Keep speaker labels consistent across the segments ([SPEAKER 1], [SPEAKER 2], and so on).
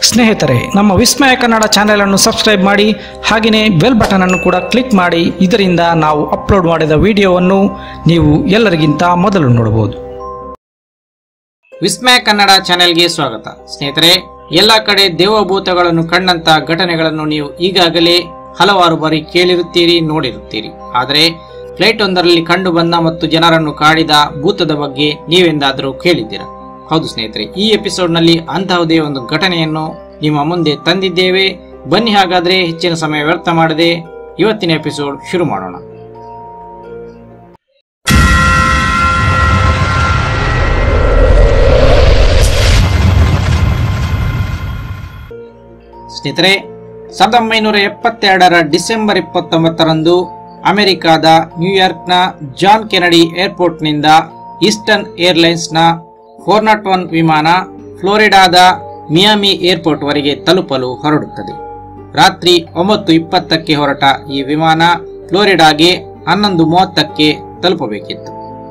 [SPEAKER 1] ಸ್ನೇಹಿತರೆ ನಮ್ಮ ವಿಸ್ಮಯ ಕನ್ನಡ ಚಾನೆಲ್ ಅನ್ನು ಸಬ್ಸ್ಕ್ರೈಬ್ ಮಾಡಿ ಹಾಗೆಯೇ ಬೆಲ್ ಬಟನ್ ಅನ್ನು ಕೂಡ ಕ್ಲಿಕ್ ಮಾಡಿ ಇದರಿಂದ ನಾವು ಅಪ್ಲೋಡ್ ಮಾಡಿದ ವಿಡಿಯೋವನ್ನು ನೀವು ಎಲ್ಲರಿಗಿಂತ ಮೊದಲು ನೋಡಬಹುದು
[SPEAKER 2] ವಿಸ್ಮಯ ಕನ್ನಡ ಚಾನೆಲ್ಗೆ ಸ್ವಾಗತ ಸ್ನೇಹಿತರೆ ಎಲ್ಲ ಕಡೆ ದೇವಭೂತಗಳನ್ನು ಕಂಡಂತ ಘಟನೆಗಳನ್ನು ನೀವು ಈಗಾಗಲೇ ಹಲವಾರು ಬಾರಿ ಕೇಳಿರುತ್ತೀರಿ ನೋಡಿರುತ್ತೀರಿ ಆದರೆ ಫ್ಲೈಟ್ ಒಂದರಲ್ಲಿ ಕಂಡು ಬಂದ ಮತ್ತು ಜನರನ್ನು ಕಾಡಿದ ಭೂತದ ಬಗ್ಗೆ ನೀವೆಂದಾದರೂ ಕೇಳಿದ್ದೀರಾ ಹೌದು ಸ್ನೇಹಿತರೆ ಈ ಎಪಿಸೋಡ್ನಲ್ಲಿ ಅಂತಹುದೇ ಒಂದು ಘಟನೆಯನ್ನು ನಿಮ್ಮ ಮುಂದೆ ತಂದಿದ್ದೇವೆ ಬನ್ನಿ ಹಾಗಾದ್ರೆ ಹೆಚ್ಚಿನ ಸಮಯ ವ್ಯರ್ಥ ಮಾಡದೆ ಇವತ್ತಿನ ಎಪಿಸೋಡ್ ಶುರು ಮಾಡೋಣ ಸ್ನೇಹಿತರೆ ಸಾವಿರದ ಒಂಬೈನೂರ ಎಪ್ಪತ್ತೆರಡರ ಡಿಸೆಂಬರ್ ಇಪ್ಪತ್ತೊಂಬತ್ತರಂದು ಅಮೆರಿಕಾದ ನ್ಯೂಯಾರ್ಕ್ನ ಜಾನ್ ಕೆನಡಿ ಏರ್ಪೋರ್ಟ್ನಿಂದ ಈಸ್ಟರ್ನ್ ಏರ್ಲೈನ್ಸ್ನ ಫೋರ್ ನಾಟ್ ಒನ್ ವಿಮಾನ ಫ್ಲೋರಿಡಾದ ಮಿಯಾಮಿ ಏರ್ಪೋರ್ಟ್ ವರೆಗೆ ತಲುಪಲು ಹೊರಡುತ್ತದೆ ರಾತ್ರಿ ಒಂಬತ್ತು ಇಪ್ಪತ್ತಕ್ಕೆ ಹೊರಟ ಈ ವಿಮಾನ ಫ್ಲೋರಿಡಾಗೆ ಹನ್ನೊಂದು ಮೂವತ್ತಕ್ಕೆ ತಲುಪಬೇಕಿತ್ತು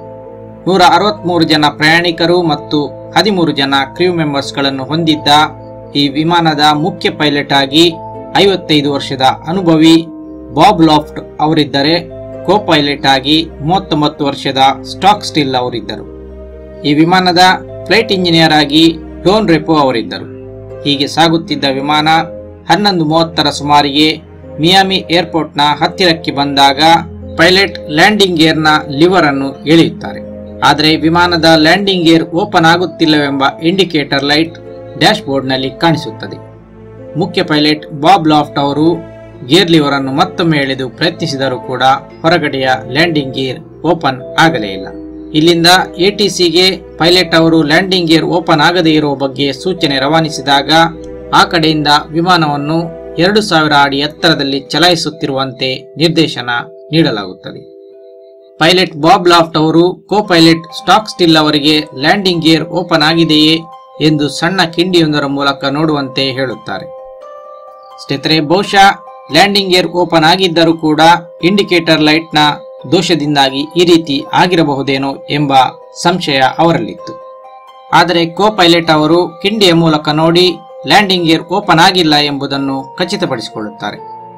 [SPEAKER 2] ನೂರ ಅರವತ್ಮೂರು ಜನ ಪ್ರಯಾಣಿಕರು ಮತ್ತು ಹದಿಮೂರು ಜನ ಕ್ರ್ಯೂ ಮೆಂಬರ್ಸ್ಗಳನ್ನು ಹೊಂದಿದ್ದ ಈ ವಿಮಾನದ ಮುಖ್ಯ ಪೈಲಟ್ ಆಗಿ ಐವತ್ತೈದು ವರ್ಷದ ಅನುಭವಿ ಬಾಬ್ ಲಾಫ್ಟ್ ಅವರಿದ್ದರೆ ಕೋ ಪೈಲಟ್ ಆಗಿ ಮೂವತ್ತೊಂಬತ್ತು ವರ್ಷದ ಸ್ಟಾಕ್ ಸ್ಟಿಲ್ ಅವರಿದ್ದರು ಈ ವಿಮಾನದ ಫ್ಲೈಟ್ ಇಂಜಿನಿಯರ್ ಆಗಿ ಡೋನ್ ರೆಪೋ ಅವರಿದ್ದರು ಹೀಗೆ ಸಾಗುತ್ತಿದ್ದ ವಿಮಾನ ಹನ್ನೊಂದು ಮೂವತ್ತರ ಸುಮಾರಿಗೆ ಮಿಯಾಮಿ ಏರ್ಪೋರ್ಟ್ನ ಹತ್ತಿರಕ್ಕೆ ಬಂದಾಗ ಪೈಲಟ್ ಲ್ಯಾಂಡಿಂಗ್ ಗೇರ್ನ ಲಿವರ್ ಅನ್ನು ಎಳೆಯುತ್ತಾರೆ ಆದರೆ ವಿಮಾನದ ಲ್ಯಾಂಡಿಂಗ್ ಗೇರ್ ಓಪನ್ ಆಗುತ್ತಿಲ್ಲವೆಂಬ ಇಂಡಿಕೇಟರ್ ಲೈಟ್ ಡ್ಯಾಶ್ ಬೋರ್ಡ್ನಲ್ಲಿ ಕಾಣಿಸುತ್ತದೆ ಮುಖ್ಯ ಪೈಲಟ್ ಬಾಬ್ ಲಾಫ್ಟ್ ಅವರು ಗೇರ್ ಲಿವರ್ ಅನ್ನು ಮತ್ತೊಮ್ಮೆ ಎಳೆದು ಪ್ರಯತ್ನಿಸಿದರೂ ಕೂಡ ಹೊರಗಡೆಯ ಲ್ಯಾಂಡಿಂಗ್ ಗೇರ್ ಓಪನ್ ಆಗಲೇ ಇಲ್ಲ ಇಲ್ಲಿಂದ ಎಟಿಸಿಗೆ ಪೈಲಟ್ ಅವರು ಲ್ಯಾಂಡಿಂಗ್ ಗೇರ್ ಓಪನ್ ಆಗದೇ ಇರುವ ಬಗ್ಗೆ ಸೂಚನೆ ರವಾನಿಸಿದಾಗ ಆ ಕಡೆಯಿಂದ ವಿಮಾನವನ್ನು ಎರಡು ಸಾವಿರ ಅಡಿ ಎತ್ತರದಲ್ಲಿ ಚಲಾಯಿಸುತ್ತಿರುವಂತೆ ನಿರ್ದೇಶನ ನೀಡಲಾಗುತ್ತದೆ ಪೈಲಟ್ ಬಾಬ್ ಲಾಫ್ಟ್ ಅವರು ಕೋ ಪೈಲಟ್ ಸ್ಟಾಕ್ ಸ್ಟಿಲ್ ಅವರಿಗೆ ಲ್ಯಾಂಡಿಂಗ್ ಗೇರ್ ಓಪನ್ ಆಗಿದೆಯೇ ಎಂದು ಸಣ್ಣ ಕಿಂಡಿಯೊಂದರ ಮೂಲಕ ನೋಡುವಂತೆ ಹೇಳುತ್ತಾರೆ ಸ್ನೇಹಿತರೆ ಬಹುಶಃ ಲ್ಯಾಂಡಿಂಗ್ ಗೇರ್ ಓಪನ್ ಆಗಿದ್ದರೂ ಕೂಡ ಇಂಡಿಕೇಟರ್ ಲೈಟ್ನ ದೋಷದಿಂದಾಗಿ ಈ ರೀತಿ ಆಗಿರಬಹುದೇನೋ ಎಂಬ ಸಂಶಯ ಅವರಲ್ಲಿತ್ತು ಆದರೆ ಕೋ ಪೈಲಟ್ ಅವರು ಕಿಂಡಿಯ ಮೂಲಕ ನೋಡಿ ಲ್ಯಾಂಡಿಂಗ್ ಗೇರ್ ಓಪನ್ ಆಗಿಲ್ಲ ಎಂಬುದನ್ನು ಖಚಿತಪಡಿಸಿಕೊಳ್ಳುತ್ತಾರೆ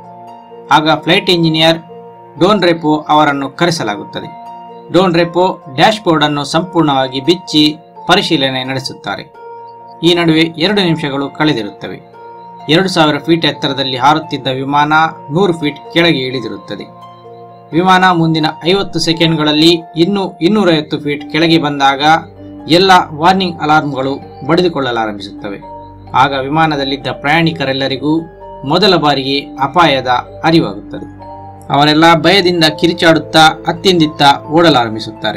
[SPEAKER 2] ಆಗ ಫ್ಲೈಟ್ ಇಂಜಿನಿಯರ್ ಡೋನ್ ರೆಪೋ ಅವರನ್ನು ಕರೆಸಲಾಗುತ್ತದೆ ಡೋನ್ ರೆಪೋ ಡ್ಯಾಶ್ ಬೋರ್ಡ್ ಅನ್ನು ಸಂಪೂರ್ಣವಾಗಿ ಬಿಚ್ಚಿ ಪರಿಶೀಲನೆ ನಡೆಸುತ್ತಾರೆ ಈ ನಡುವೆ ಎರಡು ನಿಮಿಷಗಳು ಕಳೆದಿರುತ್ತವೆ ಎರಡು ಸಾವಿರ ಫೀಟ್ ಎತ್ತರದಲ್ಲಿ ಹಾರುತ್ತಿದ್ದ ವಿಮಾನ ನೂರು ಫೀಟ್ ಕೆಳಗೆ ಇಳಿದಿರುತ್ತದೆ ವಿಮಾನ ಮುಂದಿನ ಐವತ್ತು ಸೆಕೆಂಡ್ಗಳಲ್ಲಿ ಇನ್ನೂ ಇನ್ನೂರೈವತ್ತು ಫೀಟ್ ಕೆಳಗೆ ಬಂದಾಗ ಎಲ್ಲ ವಾರ್ನಿಂಗ್ ಅಲಾರ್ಮ್ಗಳು ಬಡಿದುಕೊಳ್ಳಲಾರಂಭಿಸುತ್ತವೆ ಆಗ ವಿಮಾನದಲ್ಲಿದ್ದ ಪ್ರಯಾಣಿಕರೆಲ್ಲರಿಗೂ ಮೊದಲ ಬಾರಿಗೆ ಅಪಾಯದ ಅರಿವಾಗುತ್ತದೆ ಅವರೆಲ್ಲ ಭಯದಿಂದ ಕಿರಿಚಾಡುತ್ತಾ ಅತ್ತಿಂದಿತ್ತ ಓಡಲಾರಂಭಿಸುತ್ತಾರೆ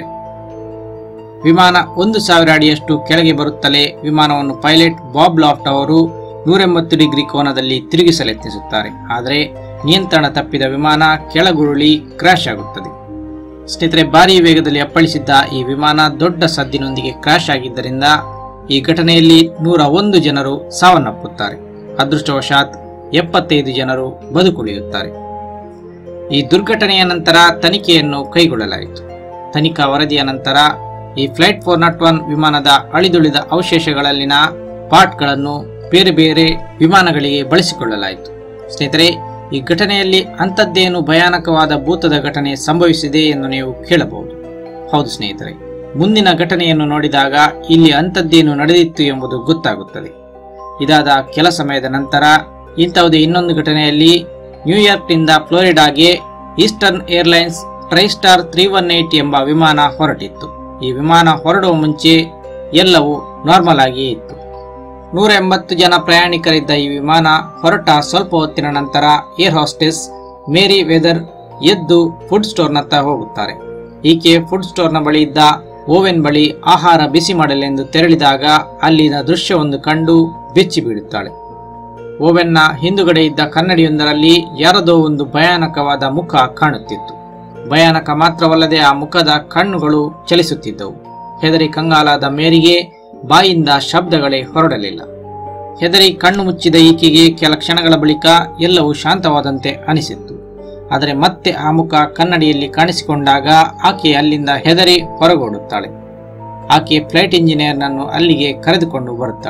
[SPEAKER 2] ವಿಮಾನ ಒಂದು ಸಾವಿರ ಅಡಿಯಷ್ಟು ಕೆಳಗೆ ಬರುತ್ತಲೇ ವಿಮಾನವನ್ನು ಪೈಲಟ್ ಬಾಬ್ ಲಾಫ್ಟ್ ಅವರು ನೂರೆಂಬತ್ತು ಡಿಗ್ರಿ ಕೋನದಲ್ಲಿ ತಿರುಗಿಸಲೆತ್ನಿಸುತ್ತಾರೆ ಆದರೆ ನಿಯಂತ್ರಣ ತಪ್ಪಿದ ವಿಮಾನ ಕೆಳಗುರುಳಿ ಕ್ರಾಶ್ ಆಗುತ್ತದೆ ಸ್ನೇಹಿತರೆ ಭಾರಿ ವೇಗದಲ್ಲಿ ಅಪ್ಪಳಿಸಿದ್ದ ಈ ವಿಮಾನ ದೊಡ್ಡ ಸದ್ದಿನೊಂದಿಗೆ ಕ್ರಾಶ್ ಆಗಿದ್ದರಿಂದ ಈ ಘಟನೆಯಲ್ಲಿ ನೂರ ಒಂದು ಜನರು ಸಾವನ್ನಪ್ಪುತ್ತಾರೆ ಅದೃಷ್ಟವಶಾತ್ ಎಪ್ಪತ್ತೈದು ಜನರು ಬದುಕುಳಿಯುತ್ತಾರೆ ಈ ದುರ್ಘಟನೆಯ ನಂತರ ತನಿಖೆಯನ್ನು ಕೈಗೊಳ್ಳಲಾಯಿತು ತನಿಖಾ ವರದಿಯ ನಂತರ ಈ ಫ್ಲೈಟ್ ಫೋರ್ ನಾಟ್ ಒನ್ ವಿಮಾನದ ಅಳಿದುಳಿದ ಅವಶೇಷಗಳಲ್ಲಿನ ಪಾರ್ಟ್ಗಳನ್ನು ಬೇರೆ ಬೇರೆ ವಿಮಾನಗಳಿಗೆ ಬಳಸಿಕೊಳ್ಳಲಾಯಿತು ಸ್ನೇಹಿತರೆ ಈ ಘಟನೆಯಲ್ಲಿ ಅಂಥದ್ದೇನು ಭಯಾನಕವಾದ ಭೂತದ ಘಟನೆ ಸಂಭವಿಸಿದೆ ಎಂದು ನೀವು ಕೇಳಬಹುದು ಹೌದು ಸ್ನೇಹಿತರೆ ಮುಂದಿನ ಘಟನೆಯನ್ನು ನೋಡಿದಾಗ ಇಲ್ಲಿ ಅಂಥದ್ದೇನು ನಡೆದಿತ್ತು ಎಂಬುದು ಗೊತ್ತಾಗುತ್ತದೆ ಇದಾದ ಕೆಲ ಸಮಯದ ನಂತರ ಇಂತಹುದೇ ಇನ್ನೊಂದು ಘಟನೆಯಲ್ಲಿ ನ್ಯೂಯಾರ್ಕ್ನಿಂದ ಫ್ಲೋರಿಡಾಗೆ Eastern Airlines TriStar three one eight ಎಂಬ ವಿಮಾನ ಹೊರಟಿತ್ತು ಈ ವಿಮಾನ ಹೊರಡುವ ಮುಂಚೆ ಎಲ್ಲವೂ ನಾರ್ಮಲ್ ಆಗಿಯೇ ಇತ್ತು ನೂರ ಎಂಬತ್ತು ಜನ ಪ್ರಯಾಣಿಕರಿದ್ದ ಈ ವಿಮಾನ ಹೊರಟ ಸ್ವಲ್ಪ ಹೊತ್ತಿನ ನಂತರ ಏರ್ ಹಾಸ್ಟೆಸ್ ಮೇರಿ ವೆದರ್ ಎದ್ದು ಫುಡ್ ಸ್ಟೋರ್ನತ್ತ ಹೋಗುತ್ತಾರೆ ಈಕೆ ಫುಡ್ ಸ್ಟೋರ್ನ ಬಳಿ ಇದ್ದ ಓವೆನ್ ಬಳಿ ಆಹಾರ ಬಿಸಿ ಮಾಡಲೆಂದು ತೆರಳಿದಾಗ ಅಲ್ಲಿನ ದೃಶ್ಯವೊಂದು ಕಂಡು ಬೆಚ್ಚಿ ಬೀಳುತ್ತಾಳೆ ಓವೆನ್ನ ಹಿಂದುಗಡೆ ಇದ್ದ ಕನ್ನಡಿಯೊಂದರಲ್ಲಿ ಯಾರದೋ ಒಂದು ಭಯಾನಕವಾದ ಮುಖ ಕಾಣುತ್ತಿತ್ತು ಭಯಾನಕ ಮಾತ್ರವಲ್ಲದೆ ಆ ಮುಖದ ಕಣ್ಣುಗಳು ಚಲಿಸುತ್ತಿದ್ದವು ಹೆದರಿ ಕಂಗಾಲಾದ ಮೇರಿಗೆ ಬಾಯಿಂದ ಶಬ್ದಗಳೇ ಹೊರಡಲಿಲ್ಲ ಹೆದರಿ ಕಣ್ಣು ಮುಚ್ಚಿದ ಈಕೆಗೆ ಕೆಲ ಕ್ಷಣಗಳ ಬಳಿಕ ಎಲ್ಲವೂ ಶಾಂತವಾದಂತೆ ಅನಿಸಿತ್ತು ಆದರೆ ಮತ್ತೆ ಆ ಮುಖ ಕನ್ನಡಿಯಲ್ಲಿ ಕಾಣಿಸಿಕೊಂಡಾಗ ಆಕೆ ಅಲ್ಲಿಂದ ಹೆದರಿ ಹೊರಗೋಡುತ್ತಾಳೆ ಆಕೆ ಫ್ಲೈಟ್ ಇಂಜಿನಿಯರ್ನನ್ನು ಅಲ್ಲಿಗೆ ಕರೆದುಕೊಂಡು ಬರುತ್ತಾಳೆ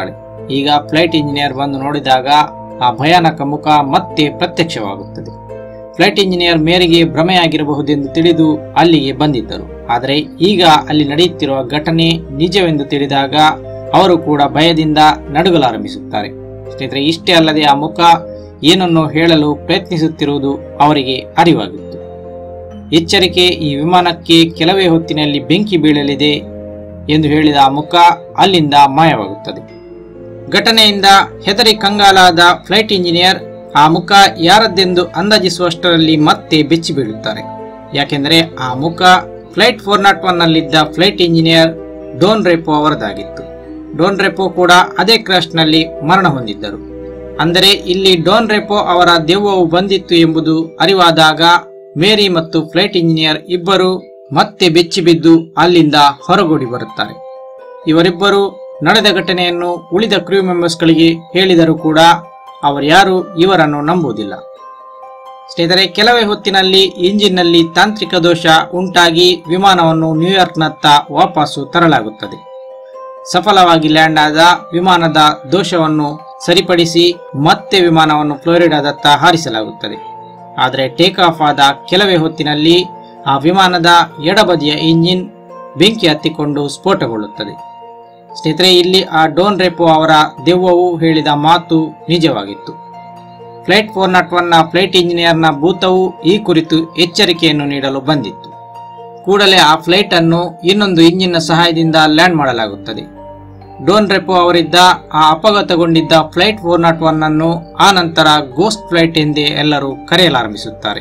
[SPEAKER 2] ಈಗ ಫ್ಲೈಟ್ ಇಂಜಿನಿಯರ್ ಬಂದು ನೋಡಿದಾಗ ಆ ಭಯಾನಕ ಮುಖ ಮತ್ತೆ ಪ್ರತ್ಯಕ್ಷವಾಗುತ್ತದೆ ಫ್ಲೈಟ್ ಇಂಜಿನಿಯರ್ ಮೇರಿಗೆ ಭ್ರಮೆಯಾಗಿರಬಹುದೆಂದು ತಿಳಿದು ಅಲ್ಲಿಗೆ ಬಂದಿದ್ದರು ಆದರೆ ಈಗ ಅಲ್ಲಿ ನಡೆಯುತ್ತಿರುವ ಘಟನೆ ನಿಜವೆಂದು ತಿಳಿದಾಗ ಅವರು ಕೂಡ ಭಯದಿಂದ ನಡುಗಲಾರಂಭಿಸುತ್ತಾರೆ ಸ್ನೇಹಿತರೆ ಇಷ್ಟೇ ಅಲ್ಲದೆ ಆ ಮುಖ ಏನನ್ನು ಹೇಳಲು ಪ್ರಯತ್ನಿಸುತ್ತಿರುವುದು ಅವರಿಗೆ ಅರಿವಾಗಿತ್ತು ಎಚ್ಚರಿಕೆ ಈ ವಿಮಾನಕ್ಕೆ ಕೆಲವೇ ಹೊತ್ತಿನಲ್ಲಿ ಬೆಂಕಿ ಬೀಳಲಿದೆ ಎಂದು ಹೇಳಿದ ಆ ಮುಖ ಅಲ್ಲಿಂದ ಮಾಯವಾಗುತ್ತದೆ ಘಟನೆಯಿಂದ ಹೆದರಿ ಕಂಗಾಲಾದ ಫ್ಲೈಟ್ ಇಂಜಿನಿಯರ್ ಆ ಮುಖ ಯಾರದ್ದೆಂದು ಅಂದಾಜಿಸುವಷ್ಟರಲ್ಲಿ ಮತ್ತೆ ಬೆಚ್ಚಿ ಬೀಳುತ್ತಾರೆ ಯಾಕೆಂದರೆ ಆ ಮುಖ ಫ್ಲೈಟ್ ಫೋರ್ ನಾಟ್ ಒನ್ ನಲ್ಲಿದ್ದ ಫ್ಲೈಟ್ ಇಂಜಿನಿಯರ್ ಡೋನ್ ರೆಪೋ ಅವರದಾಗಿತ್ತು ಡೋನ್ ರೆಪೋ ಕೂಡ ಅದೇ ಕ್ರಾಶ್ ನಲ್ಲಿ ಮರಣ ಹೊಂದಿದ್ದರು ಅಂದರೆ ಇಲ್ಲಿ ಡೋನ್ ರೆಪೋ ಅವರ ದೆವ್ವವು ಬಂದಿತ್ತು ಎಂಬುದು ಅರಿವಾದಾಗ ಮೇರಿ ಮತ್ತು ಫ್ಲೈಟ್ ಇಂಜಿನಿಯರ್ ಇಬ್ಬರು ಮತ್ತೆ ಬೆಚ್ಚಿ ಬಿದ್ದು ಅಲ್ಲಿಂದ ಹೊರಗೂಡಿ ಬರುತ್ತಾರೆ ಇವರಿಬ್ಬರು ನಡೆದ ಘಟನೆಯನ್ನು ಉಳಿದ ಕ್ರೂ ಮೆಂಬರ್ಸ್ಗಳಿಗೆ ಹೇಳಿದರೂ ಕೂಡ ಅವರ್ಯಾರು ಇವರನ್ನು ನಂಬುವುದಿಲ್ಲ ಸ್ನೇಹಿತರೆ ಕೆಲವೇ ಹೊತ್ತಿನಲ್ಲಿ ಇಂಜಿನ್ನಲ್ಲಿ ತಾಂತ್ರಿಕ ದೋಷ ಉಂಟಾಗಿ ವಿಮಾನವನ್ನು ನ್ಯೂಯಾರ್ಕ್ನತ್ತ ವಾಪಸ್ಸು ತರಲಾಗುತ್ತದೆ ಸಫಲವಾಗಿ ಲ್ಯಾಂಡ್ ಆದ ವಿಮಾನದ ದೋಷವನ್ನು ಸರಿಪಡಿಸಿ ಮತ್ತೆ ವಿಮಾನವನ್ನು ಫ್ಲೋರಿಡಾದತ್ತ ಹಾರಿಸಲಾಗುತ್ತದೆ ಆದರೆ ಟೇಕ್ ಆಫ್ ಆದ ಕೆಲವೇ ಹೊತ್ತಿನಲ್ಲಿ ಆ ವಿಮಾನದ ಎಡಬದಿಯ ಇಂಜಿನ್ ಬೆಂಕಿ ಹತ್ತಿಕೊಂಡು ಸ್ಫೋಟಗೊಳ್ಳುತ್ತದೆ ಸ್ನೇಹಿತರೆ ಇಲ್ಲಿ ಆ ಡೋನ್ ರೆಪೋ ಅವರ ದೆವ್ವವು ಹೇಳಿದ ಮಾತು ನಿಜವಾಗಿತ್ತು ಫ್ಲೈಟ್ ಫೋರ್ ನಾಟ್ ಒನ್ನ ಫ್ಲೈಟ್ ಇಂಜಿನಿಯರ್ನ ಭೂತವು ಈ ಕುರಿತು ಎಚ್ಚರಿಕೆಯನ್ನು ನೀಡಲು ಬಂದಿತ್ತು ಕೂಡಲೇ ಆ ಫ್ಲೈಟ್ ಅನ್ನು ಇನ್ನೊಂದು ಇಂಜಿನ್ನ ಸಹಾಯದಿಂದ ಲ್ಯಾಂಡ್ ಮಾಡಲಾಗುತ್ತದೆ ಡೋನ್ ರೆಪೋ ಅವರಿದ್ದ ಆ ಅಪಘಾತಗೊಂಡಿದ್ದ ಫ್ಲೈಟ್ ಫೋರ್ ನಾಟ್ ಒನ್ ಅನ್ನು ಆ ನಂತರ ಗೋಸ್ಟ್ ಫ್ಲೈಟ್ ಎಂದೇ ಎಲ್ಲರೂ ಕರೆಯಲಾರಂಭಿಸುತ್ತಾರೆ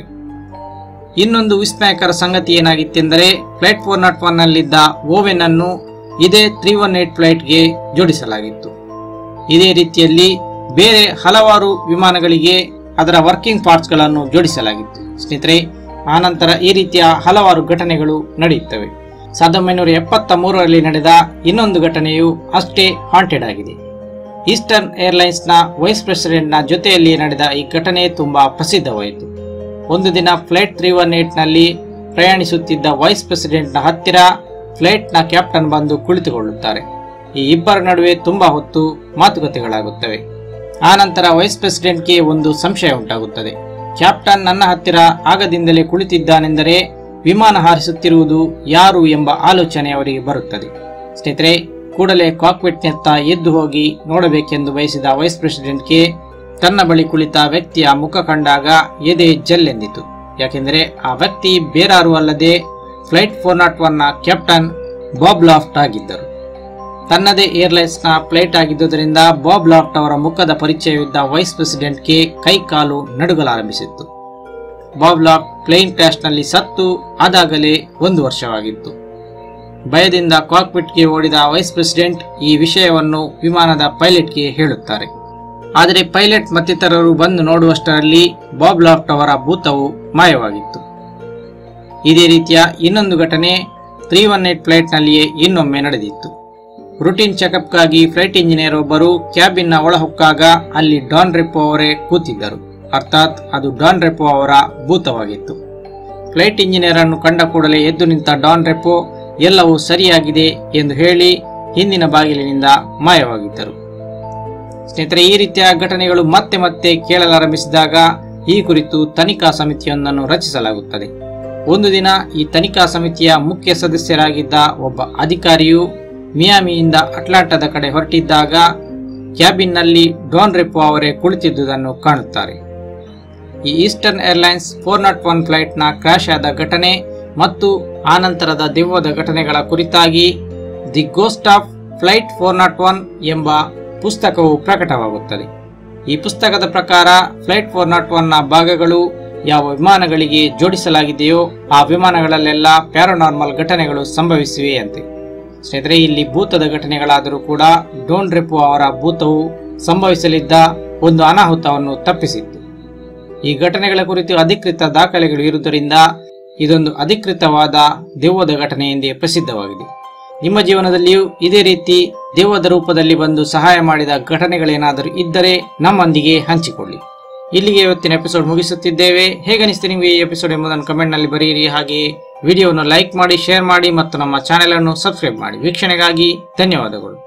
[SPEAKER 2] ಇನ್ನೊಂದು ವಿಸ್ಮಯಕರ ಸಂಗತಿ ಏನಾಗಿತ್ತೆಂದರೆ ಫ್ಲೈಟ್ ಫೋರ್ ನಾಟ್ ಒನ್ ನಲ್ಲಿದ್ದ ಓವೆನ್ ಅನ್ನು ಇದೇ ತ್ರೀ ಒನ್ ಏಟ್ ಫ್ಲೈಟ್ಗೆ ಜೋಡಿಸಲಾಗಿತ್ತು ಇದೇ ರೀತಿಯಲ್ಲಿ ಬೇರೆ ಹಲವಾರು ವಿಮಾನಗಳಿಗೆ ಅದರ ವರ್ಕಿಂಗ್ ಪಾರ್ಟ್ಸ್ಗಳನ್ನು ಜೋಡಿಸಲಾಗಿತ್ತು ಸ್ನೇಹಿತರೆ ಆನಂತರ ಈ ರೀತಿಯ ಹಲವಾರು ಘಟನೆಗಳು ನಡೆಯುತ್ತವೆ ಸಾವಿರದ ಒಂಬೈನೂರ ಎಪ್ಪತ್ತ ಮೂರರಲ್ಲಿ ನಡೆದ ಇನ್ನೊಂದು ಘಟನೆಯು ಅಷ್ಟೇ ಹಾಂಟೆಡ್ ಆಗಿದೆ ಈಸ್ಟರ್ನ್ ಏರ್ಲೈನ್ಸ್ನ ವೈಸ್ ಪ್ರೆಸಿಡೆಂಟ್ನ ಜೊತೆಯಲ್ಲಿ ನಡೆದ ಈ ಘಟನೆ ತುಂಬಾ ಪ್ರಸಿದ್ಧವಾಯಿತು ಒಂದು ದಿನ ಫ್ಲೈಟ್ ತ್ರೀ ಒನ್ ಏಟ್ನಲ್ಲಿ ಪ್ರಯಾಣಿಸುತ್ತಿದ್ದ ವೈಸ್ ಪ್ರೆಸಿಡೆಂಟ್ನ ಹತ್ತಿರ ಫ್ಲೈಟ್ನ ಕ್ಯಾಪ್ಟನ್ ಬಂದು ಕುಳಿತುಕೊಳ್ಳುತ್ತಾರೆ ಈ ಇಬ್ಬರ ನಡುವೆ ತುಂಬಾ ಹೊತ್ತು ಮಾತುಕತೆಗಳಾಗುತ್ತವೆ ಆನಂತರ ವೈಸ್ ಪ್ರೆಸಿಡೆಂಟ್ಗೆ ಒಂದು ಸಂಶಯ ಉಂಟಾಗುತ್ತದೆ ಕ್ಯಾಪ್ಟನ್ ನನ್ನ ಹತ್ತಿರ ಆಗದಿಂದಲೇ ಕುಳಿತಿದ್ದಾನೆಂದರೆ ವಿಮಾನ ಹಾರಿಸುತ್ತಿರುವುದು ಯಾರು ಎಂಬ ಆಲೋಚನೆ ಅವರಿಗೆ ಬರುತ್ತದೆ ಸ್ನೇಹಿತರೆ ಕೂಡಲೇ ಕಾಕ್ಪಿಟ್ನತ್ತ ಎದ್ದು ಹೋಗಿ ನೋಡಬೇಕೆಂದು ಬಯಸಿದ ವೈಸ್ ಪ್ರೆಸಿಡೆಂಟ್ಗೆ ತನ್ನ ಬಳಿ ಕುಳಿತ ವ್ಯಕ್ತಿಯ ಮುಖ ಕಂಡಾಗ ಎದೆ ಜಲ್ಲೆಂದಿತು ಯಾಕೆಂದರೆ ಆ ವ್ಯಕ್ತಿ ಬೇರಾರು ಅಲ್ಲದೆ ಫ್ಲೈಟ್ ಫೋರ್ ನಾಟ್ ಒನ್ನ ಕ್ಯಾಪ್ಟನ್ ಬಾಬ್ ಲಾಫ್ಟ್ ಆಗಿದ್ದರು ತನ್ನದೇ ಏರ್ಲೈನ್ಸ್ನ ಫ್ಲೈಟ್ ಆಗಿದ್ದುದರಿಂದ ಬಾಬ್ ಲಾಫ್ಟ್ ಅವರ ಮುಖದ ಪರಿಚಯವಿದ್ದ ವೈಸ್ ಪ್ರೆಸಿಡೆಂಟ್ಗೆ ಕೈ ಕಾಲು ನಡುಗಲಾರಂಭಿಸಿತ್ತು ಬಾಬ್ ಲಾಫ್ಟ್ ಪ್ಲೇನ್ ಕ್ರಾಶ್ನಲ್ಲಿ ಸತ್ತು ಅದಾಗಲೇ ಒಂದು ವರ್ಷವಾಗಿತ್ತು ಭಯದಿಂದ ಕಾಕ್ಪಿಟ್ಗೆ ಓಡಿದ ವೈಸ್ ಪ್ರೆಸಿಡೆಂಟ್ ಈ ವಿಷಯವನ್ನು ವಿಮಾನದ ಪೈಲಟ್ಗೆ ಹೇಳುತ್ತಾರೆ ಆದರೆ ಪೈಲಟ್ ಮತ್ತಿತರರು ಬಂದು ನೋಡುವಷ್ಟರಲ್ಲಿ ಬಾಬ್ ಲಾಫ್ಟ್ ಅವರ ಭೂತವು ಮಾಯವಾಗಿತ್ತು ಇದೇ ರೀತಿಯ ಇನ್ನೊಂದು ಘಟನೆ ತ್ರೀ ಒನ್ ಏಟ್ ಫ್ಲೈಟ್ನಲ್ಲಿಯೇ ಇನ್ನೊಮ್ಮೆ ನಡೆದಿತ್ತು ರುಟೀನ್ ಚೆಕಪ್ಗಾಗಿ ಫ್ಲೈಟ್ ಇಂಜಿನಿಯರ್ ಒಬ್ಬರು ಕ್ಯಾಬಿನ್ನ ಒಳಹೊಕ್ಕಾಗ ಅಲ್ಲಿ ಡಾನ್ ರೆಪೋ ಅವರೇ ಕೂತಿದ್ದರು ಅರ್ಥಾತ್ ಅದು ಡಾನ್ ರೆಪೋ ಅವರ ಭೂತವಾಗಿತ್ತು ಫ್ಲೈಟ್ ಇಂಜಿನಿಯರ್ ಅನ್ನು ಕಂಡ ಕೂಡಲೇ ಎದ್ದು ನಿಂತ ಡಾನ್ ರೆಪೋ ಎಲ್ಲವೂ ಸರಿಯಾಗಿದೆ ಎಂದು ಹೇಳಿ ಹಿಂದಿನ ಬಾಗಿಲಿನಿಂದ ಮಾಯವಾಗಿದ್ದರು ಸ್ನೇಹಿತರೆ ಈ ರೀತಿಯ ಘಟನೆಗಳು ಮತ್ತೆ ಮತ್ತೆ ಕೇಳಲಾರಂಭಿಸಿದಾಗ ಈ ಕುರಿತು ತನಿಖಾ ಸಮಿತಿಯೊಂದನ್ನು ರಚಿಸಲಾಗುತ್ತದೆ ಒಂದು ದಿನ ಈ ತನಿಖಾ ಸಮಿತಿಯ ಮುಖ್ಯ ಸದಸ್ಯರಾಗಿದ್ದ ಒಬ್ಬ ಅಧಿಕಾರಿಯು ಮಿಯಾಮಿಯಿಂದ ಅಟ್ಲಾಂಟಾದ ಕಡೆ ಹೊರಟಿದ್ದಾಗ ಕ್ಯಾಬಿನ್ನಲ್ಲಿ ಡಾನ್ ರೆಪೋ ಅವರೇ ಕುಳಿತಿದ್ದುದನ್ನು ಕಾಣುತ್ತಾರೆ ಈ Eastern Airlines four nought one ಫ್ಲೈಟ್ನ ಕ್ರಾಶ್ ಆದ ಘಟನೆ ಮತ್ತು ಆನಂತರದ ದೆವ್ವದ ಘಟನೆಗಳ ಕುರಿತಾಗಿ the ghost of flight four nought one ಎಂಬ ಪುಸ್ತಕವು ಪ್ರಕಟವಾಗುತ್ತದೆ ಈ ಪುಸ್ತಕದ ಪ್ರಕಾರ ಫ್ಲೈಟ್ ಫೋರ್ ನಾಟ್ ಒನ್ನ ಭಾಗಗಳು ಯಾವ ವಿಮಾನಗಳಿಗೆ ಜೋಡಿಸಲಾಗಿದೆಯೋ ಆ ವಿಮಾನಗಳಲ್ಲೆಲ್ಲ ಪ್ಯಾರಾನಾರ್ಮಲ್ ಘಟನೆಗಳು ಸಂಭವಿಸಿವೆಯಂತೆ ಸ್ನೇಹಿತರೆ ಇಲ್ಲಿ ಭೂತದ ಘಟನೆಗಳಾದರೂ ಕೂಡ ಡೋನ್ ರೆಪೋ ಅವರ ಭೂತವು ಸಂಭವಿಸಲಿದ್ದ ಒಂದು ಅನಾಹುತವನ್ನು ತಪ್ಪಿಸಿತ್ತು ಈ ಘಟನೆಗಳ ಕುರಿತು ಅಧಿಕೃತ ದಾಖಲೆಗಳು ಇರುವುದರಿಂದ ಇದೊಂದು ಅಧಿಕೃತವಾದ ದೆವ್ವದ ಘಟನೆ ಎಂದೇ ಪ್ರಸಿದ್ಧವಾಗಿದೆ ನಿಮ್ಮ ಜೀವನದಲ್ಲಿಯೂ ಇದೇ ರೀತಿ ದೆವ್ವದ ರೂಪದಲ್ಲಿ ಬಂದು ಸಹಾಯ ಮಾಡಿದ ಘಟನೆಗಳೇನಾದರೂ ಇದ್ದರೆ ನಮ್ಮೊಂದಿಗೆ ಹಂಚಿಕೊಳ್ಳಿ ಇಲ್ಲಿಗೆ ಇವತ್ತಿನ ಎಪಿಸೋಡ್ ಮುಗಿಸುತ್ತಿದ್ದೇವೆ ಹೇಗನಿಸ್ತು ನಿಮಗೆ ಈ ಎಪಿಸೋಡ್ ಎಂಬುದನ್ನು ಕಮೆಂಟ್ ನಲ್ಲಿ ಬರೆಯಿರಿ ಹಾಗೆಯೇ ವಿಡಿಯೋವನ್ನು ಲೈಕ್ ಮಾಡಿ ಶೇರ್ ಮಾಡಿ ಮತ್ತು ನಮ್ಮ ಚಾನೆಲ್ ಅನ್ನು ಸಬ್ಸ್ಕ್ರೈಬ್ ಮಾಡಿ ವೀಕ್ಷಣೆಗಾಗಿ ಧನ್ಯವಾದಗಳು